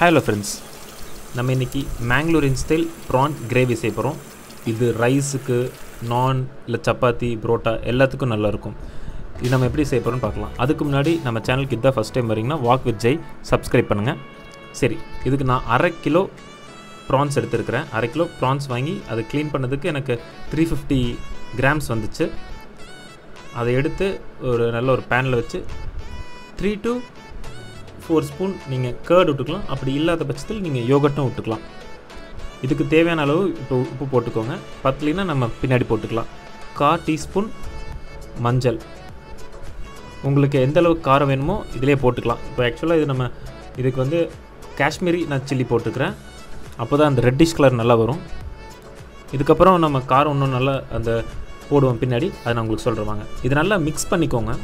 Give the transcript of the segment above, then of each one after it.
hello friends நம்ம இன்றைக்கி மேங்களூரின் style prawn gravy செய்ய போகிறோம் இது ரைஸுக்கு நான் இல்லை சப்பாத்தி புரோட்டா எல்லாத்துக்கும் நல்லாயிருக்கும் இது நம்ம எப்படி செய்ய போகிறோம்னு பார்க்கலாம் அதுக்கு முன்னாடி நம்ம சேனலுக்கு இதான் ஃபஸ்ட் டைம் வரீங்கன்னா வாக் வித் ஜெய் சப்ஸ்கிரைப் பண்ணுங்கள் சரி இதுக்கு நான் அரை கிலோ ப்ரான்ஸ் எடுத்துருக்கிறேன் அரை கிலோ ப்ரான்ஸ் வாங்கி அதை க்ளீன் பண்ணதுக்கு எனக்கு த்ரீ ஃபிஃப்டி கிராம்ஸ் வந்துச்சு அதை எடுத்து ஒரு நல்ல ஒரு பேனில் வச்சு த்ரீ டு ஃபோர் ஸ்பூன் நீங்கள் கேர்டு விட்டுக்கலாம் அப்படி இல்லாத பட்சத்தில் நீங்கள் யோகட்டும் விட்டுக்கலாம் இதுக்கு தேவையான அளவு இப்போ உப்பு போட்டுக்கோங்க பத்தலைன்னா நம்ம பின்னாடி போட்டுக்கலாம் கா டீஸ்பூன் மஞ்சள் உங்களுக்கு எந்த அளவுக்கு காரம் வேணுமோ இதிலே போட்டுக்கலாம் இப்போ ஆக்சுவலாக இது நம்ம இதுக்கு வந்து காஷ்மீரி நான் சில்லி போட்டுக்கிறேன் அப்போ தான் அந்த ரெட்டிஷ் கலர் நல்லா வரும் இதுக்கப்புறம் நம்ம காரம் இன்னும் நல்லா அந்த போடுவோம் பின்னாடி அதை நான் உங்களுக்கு சொல்கிறேன் வாங்க இது நல்லா மிக்ஸ் பண்ணிக்கோங்க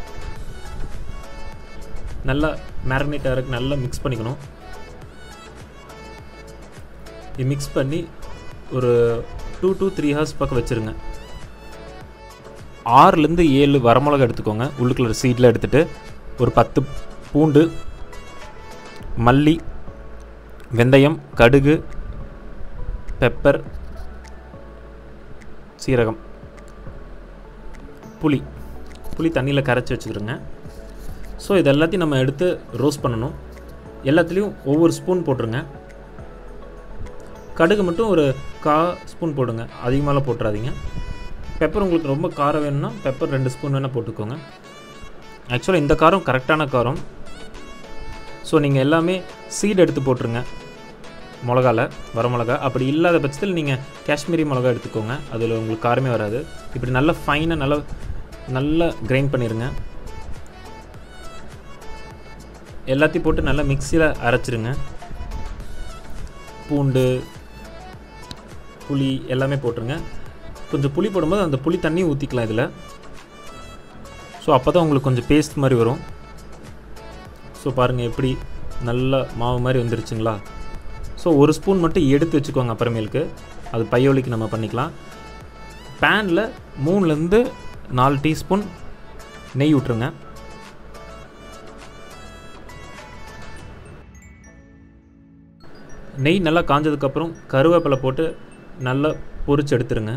நல்லா மேரினேட் ஆகிறதுக்கு நல்லா மிக்ஸ் பண்ணிக்கணும் இது மிக்ஸ் பண்ணி ஒரு டூ டூ த்ரீ ஹவர்ஸ் பக்கம் வச்சுருங்க ஆறுலேருந்து ஏழு வரமிளகா எடுத்துக்கோங்க உள்ளுக்குள்ள சீட்டில் எடுத்துகிட்டு ஒரு பத்து பூண்டு மல்லி வெந்தயம் கடுகு பெப்பர் சீரகம் புளி புளி தண்ணியில் கரைச்சி வச்சுக்கிறோங்க ஸோ இது எல்லாத்தையும் நம்ம எடுத்து ரோஸ்ட் பண்ணணும் எல்லாத்துலேயும் ஒவ்வொரு ஸ்பூன் போட்டுருங்க கடுகு மட்டும் ஒரு கா ஸ்பூன் போடுங்க அதிகமாகலாம் போட்டுறாதீங்க பெப்பர் உங்களுக்கு ரொம்ப காரம் வேணும்னா பெப்பர் ரெண்டு ஸ்பூன் வேணால் போட்டுக்கோங்க ஆக்சுவலாக இந்த காரம் கரெக்டான காரம் ஸோ நீங்கள் எல்லாமே சீடு எடுத்து போட்டுருங்க மிளகால வரமிளகா அப்படி இல்லாத பட்சத்தில் நீங்கள் காஷ்மீரி மிளகா எடுத்துக்கோங்க அதில் உங்களுக்கு காரமே வராது இப்படி நல்லா ஃபைனாக நல்லா நல்லா கிரைண்ட் பண்ணிடுங்க எல்லாத்தையும் போட்டு நல்லா மிக்சியில் அரைச்சிருங்க பூண்டு புளி எல்லாமே போட்டுருங்க கொஞ்சம் புளி போடும்போது அந்த புளி தண்ணி ஊற்றிக்கலாம் இதில் ஸோ அப்போ தான் உங்களுக்கு கொஞ்சம் பேஸ்ட் மாதிரி வரும் ஸோ பாருங்கள் எப்படி நல்ல மாவு மாதிரி வந்துருச்சுங்களா ஸோ ஒரு ஸ்பூன் மட்டும் எடுத்து வச்சுக்கோங்க அப்புறமேலுக்கு அது பையோலிக்கு நம்ம பண்ணிக்கலாம் பேனில் மூணுலேருந்து நாலு டீஸ்பூன் நெய் விட்ருங்க நெய் நல்லா காஞ்சதுக்கப்புறம் கருவேப்பிலை போட்டு நல்லா பொரிச்சு எடுத்துருங்க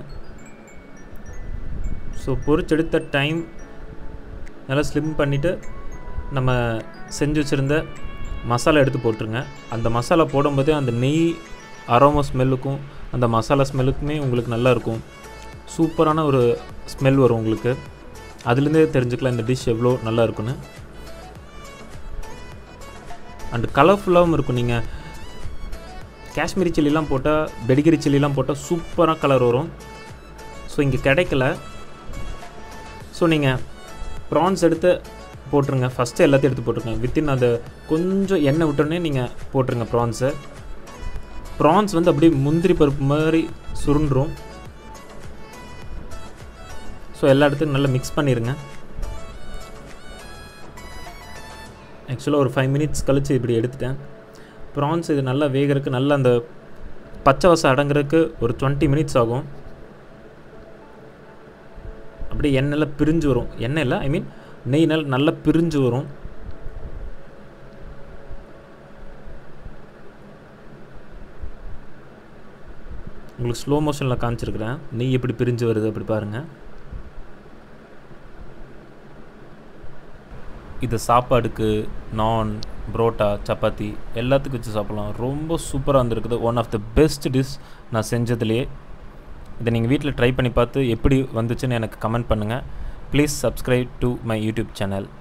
ஸோ பொரிச்செடுத்த டைம் நல்லா ஸ்லிம் பண்ணிவிட்டு நம்ம செஞ்சு வச்சுருந்த மசாலா எடுத்து போட்டுருங்க அந்த மசாலா போடும்போதே அந்த நெய் அரோமா ஸ்மெல்லுக்கும் அந்த மசாலா ஸ்மெல்லுக்குமே உங்களுக்கு நல்லா இருக்கும் சூப்பரான ஒரு ஸ்மெல் வரும் உங்களுக்கு அதுலேருந்தே தெரிஞ்சுக்கலாம் இந்த டிஷ் எவ்வளோ நல்லா இருக்குன்னு அண்டு கலர்ஃபுல்லாகவும் இருக்கும் நீங்கள் காஷ்மீரி சில்லிலாம் போட்டால் பெடிகிரி சில்லிலாம் போட்டால் சூப்பராக கலர் வரும் ஸோ இங்கே கிடைக்கல ஸோ நீங்கள் ப்ரான்ஸ் எடுத்து போட்டுருங்க ஃபஸ்ட்டு எல்லாத்தையும் எடுத்து போட்டுருங்க வித்தின் அந்த கொஞ்சம் எண்ணெய் விட்டோன்னே நீங்கள் போட்டுருங்க ப்ரான்ஸை ப்ரான்ஸ் வந்து அப்படியே முந்திரி பருப்பு மாதிரி சுருண்டுரும் ஸோ எல்லா இடத்துக்கும் நல்லா மிக்ஸ் பண்ணிடுங்க ஆக்சுவலாக ஒரு ஃபைவ் மினிட்ஸ் கழித்து இப்படி எடுத்துட்டேன் ப்ரான்ஸ் இது நல்லா வேகிறதுக்கு நல்லா அந்த பச்சை வசம் அடங்குறதுக்கு ஒரு டுவெண்ட்டி மினிட்ஸ் ஆகும் அப்படியே எண்ணெயில் பிரிஞ்சு வரும் எண்ணெயில் ஐ மீன் நெய் நெல் நல்லா பிரிஞ்சு வரும் உங்களுக்கு ஸ்லோ மோஷனில் காமிச்சிருக்கிறேன் நெய் எப்படி பிரிஞ்சு வருது அப்படி பாருங்கள் இது சாப்பாடுக்கு நான் புரோட்டா சப்பாத்தி எல்லாத்துக்கும் வச்சு சாப்பிட்லாம் ரொம்ப சூப்பராக வந்துருக்குது one of the best dish நான் செஞ்சதுலேயே இதை நீங்கள் வீட்டில் ட்ரை பண்ணி பார்த்து எப்படி வந்துச்சுன்னு எனக்கு கமெண்ட் பண்ணுங்கள் please subscribe to my YouTube channel